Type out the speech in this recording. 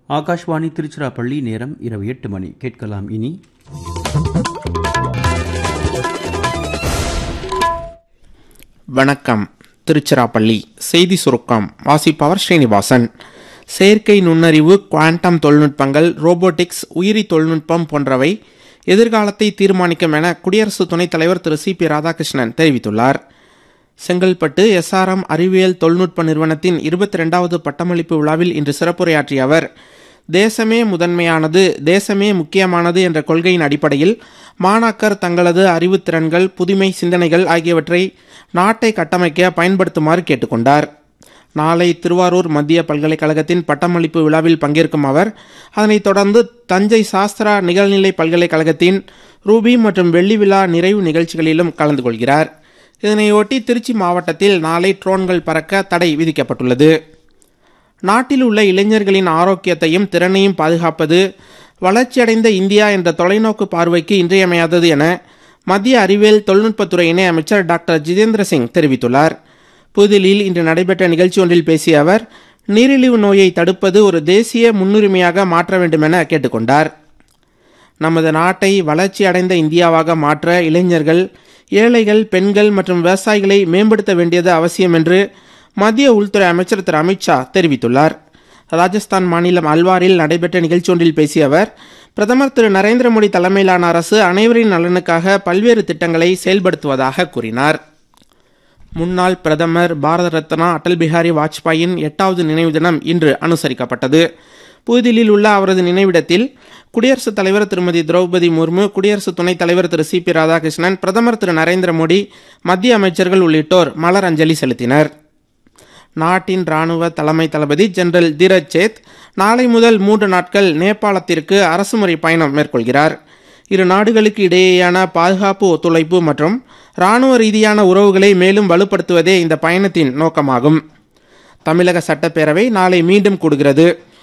ஆகாஷ்வாணி திருச்சிராப்பள்ளி நேரம் இரவு எட்டு மணி கேட்கலாம் இனி வணக்கம் திருச்சிராப்பள்ளி செய்தி சுருக்கம் வாசிப்பவர் ஸ்ரீனிவாசன் செயற்கை நுண்ணறிவு குவாண்டம் தொழில்நுட்பங்கள் ரோபோட்டிக்ஸ் உயிரி தொழில்நுட்பம் போன்றவை எதிர்காலத்தை தீர்மானிக்கும் என குடியரசு துணைத் தலைவர் திரு சி பி ராதாகிருஷ்ணன் தெரிவித்துள்ளார் செங்கல்பட்டு எஸ்ஆர்எம் அறிவியல் தொழில்நுட்ப நிறுவனத்தின் இருபத்தி ரெண்டாவது பட்டமளிப்பு விழாவில் இன்று சிறப்புரையாற்றிய அவர் தேசமே முதன்மையானது தேசமே முக்கியமானது என்ற கொள்கையின் அடிப்படையில் மாணாக்கர் தங்களது அறிவுத்திறன்கள் புதுமை சிந்தனைகள் ஆகியவற்றை நாட்டை கட்டமைக்க பயன்படுத்துமாறு கேட்டுக்கொண்டார் நாளை திருவாரூர் மத்திய பல்கலைக்கழகத்தின் பட்டமளிப்பு விழாவில் பங்கேற்கும் அவர் அதனைத் தொடர்ந்து தஞ்சை சாஸ்திரா நிகழ்நிலை பல்கலைக்கழகத்தின் ரூபி மற்றும் வெள்ளி விழா நிறைவு நிகழ்ச்சிகளிலும் கலந்து கொள்கிறார் இதனையொட்டி திருச்சி மாவட்டத்தில் நாளை ட்ரோன்கள் பறக்க தடை விதிக்கப்பட்டுள்ளது நாட்டில் உள்ள இளைஞர்களின் ஆரோக்கியத்தையும் திறனையும் பாதுகாப்பது வளர்ச்சியடைந்த இந்தியா என்ற தொலைநோக்கு பார்வைக்கு இன்றியமையாதது என மத்திய அறிவியல் தொழில்நுட்பத்துறை இணை அமைச்சர் டாக்டர் ஜிதேந்திர சிங் தெரிவித்துள்ளார் புதுதில்லியில் இன்று நடைபெற்ற நிகழ்ச்சி ஒன்றில் பேசிய அவர் நீரிழிவு நோயை தடுப்பது ஒரு தேசிய முன்னுரிமையாக மாற்ற வேண்டும் என கேட்டுக்கொண்டார் நமது நாட்டை வளர்ச்சியடைந்த இந்தியாவாக மாற்ற இளைஞர்கள் ஏழைகள் பெண்கள் மற்றும் விவசாயிகளை மேம்படுத்த வேண்டியது அவசியம் என்று மத்திய உள்துறை அமைச்சர் திரு அமித்ஷா தெரிவித்துள்ளார் ராஜஸ்தான் மாநிலம் அல்வாரில் நடைபெற்ற நிகழ்ச்சி ஒன்றில் பேசிய அவர் பிரதமர் திரு நரேந்திர மோடி தலைமையிலான அரசு அனைவரின் நலனுக்காக பல்வேறு திட்டங்களை செயல்படுத்துவதாக கூறினார் முன்னாள் பிரதமர் பாரத ரத்னா அடல் பிஹாரி வாஜ்பாயின் எட்டாவது நினைவு தினம் இன்று அனுசரிக்கப்பட்டது புதுதில்லியில் உள்ள அவரது நினைவிடத்தில் குடியரசுத் தலைவர் திருமதி திரௌபதி முர்மு குடியரசு துணைத் தலைவர் திரு சி பி ராதாகிருஷ்ணன் பிரதமர் திரு நரேந்திர மோடி மத்திய அமைச்சர்கள் உள்ளிட்டோர் மலர் அஞ்சலி செலுத்தினர் நாட்டின் ராணுவ தலைமை தளபதி ஜெனரல் தீரஜ் சேத் நாளை முதல் மூன்று நாட்கள் நேபாளத்திற்கு அரசுமுறை பயணம் மேற்கொள்கிறார் இரு நாடுகளுக்கு இடையேயான பாதுகாப்பு ஒத்துழைப்பு மற்றும் ராணுவ ரீதியான உறவுகளை மேலும் வலுப்படுத்துவதே இந்த பயணத்தின் நோக்கமாகும் தமிழக சட்டப்பேரவை நாளை மீண்டும் கூடுகிறது